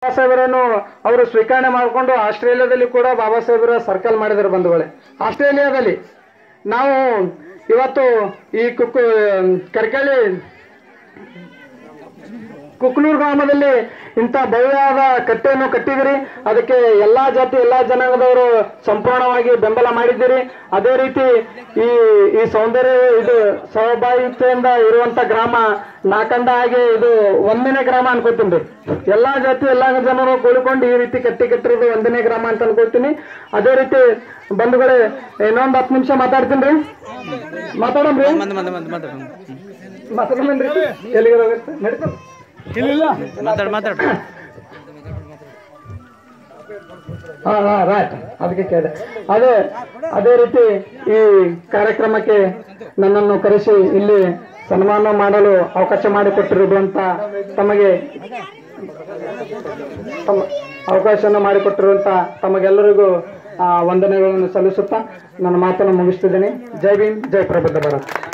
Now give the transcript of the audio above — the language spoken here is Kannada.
ಬಾಬಾ ಸಾಹೇಬರನ್ನು ಅವರು ಸ್ವೀಕರಣೆ ಮಾಡಿಕೊಂಡು ಆಸ್ಟ್ರೇಲಿಯಾದಲ್ಲಿ ಕೂಡ ಬಾಬಾ ಸಾಹೇಬರ ಸರ್ಕಲ್ ಮಾಡಿದರು ಬಂಧುಗಳೇ ಆಸ್ಟ್ರೇಲಿಯಾದಲ್ಲಿ ನಾವು ಇವತ್ತು ಈ ಕುಕ್ಕು ಕರ್ಕಳಿ ಕುಕ್ನೂರು ಗ್ರಾಮದಲ್ಲಿ ಇಂಥ ಭವ್ಯವಾದ ಕಟ್ಟೆಯನ್ನು ಕಟ್ಟಿದಿರಿ ಅದಕ್ಕೆ ಎಲ್ಲಾ ಜಾತಿ ಎಲ್ಲಾ ಜನಾಂಗದವರು ಸಂಪೂರ್ಣವಾಗಿ ಬೆಂಬಲ ಮಾಡಿದ್ದೀರಿ ಅದೇ ರೀತಿ ಈ ಈ ಸೌಂದರ್ಯ ಇದು ಸೌಭಾಗ್ಯತೆಯಿಂದ ಇರುವಂತ ಗ್ರಾಮ ನಾಕಂಡ ಹಾಗೆ ಇದು ಒಂದನೇ ಗ್ರಾಮ ಅನ್ಕೋತೀನಿ ಎಲ್ಲಾ ಜಾತಿ ಎಲ್ಲಾ ಜನರು ಕೂಡಿಕೊಂಡು ಈ ರೀತಿ ಕಟ್ಟಿ ಕಟ್ಟಿರೋದು ಒಂದನೇ ಗ್ರಾಮ ಅಂತ ಅನ್ಕೋತೀನಿ ಅದೇ ರೀತಿ ಬಂಧುಗಳೇ ಇನ್ನೊಂದು ಹತ್ತು ನಿಮಿಷ ಮಾತಾಡ್ತೀನಿ ರೀ ಮಾತಾಡಮ್ರಿ ಮಂದ ಮಂದ ಮಂದ ಮಾತಾಡ ಮಾತಾಡಮ್ರಿ ಎಲ್ಲಿಗೆ ಹೋಗುತ್ತೆ ನಡೀತದೆ ಮಾತಾಡ ಮಾತಾಡ ಹಾ ಹಾ ರೈಟ್ ಅದಕ್ಕೆ ಕೇಳಿದೆ ಅದೇ ಅದೇ ರೀತಿ ಈ ಕಾರ್ಯಕ್ರಮಕ್ಕೆ ನನ್ನನ್ನು ಕರೆಸಿ ಇಲ್ಲಿ ಸನ್ಮಾನ ಮಾಡಲು ಅವಕಾಶ ಮಾಡಿಕೊಟ್ಟಿರುವುದು ಅಂತ ತಮಗೆ ತಮ್ಮ ಅವಕಾಶವನ್ನು ಮಾಡಿಕೊಟ್ಟಿರುವಂತ ತಮಗೆಲ್ಲರಿಗೂ ಆ, ವಂದನೆಗಳನ್ನು ಸಲ್ಲಿಸುತ್ತಾ ನನ್ನ ಮಾತನ್ನು ಮುಗಿಸ್ತಿದ್ದೇನೆ ಜೈ ಭೀಮ್ ಜೈ ಪ್ರಬುದ್ಧ ಭಾರತ್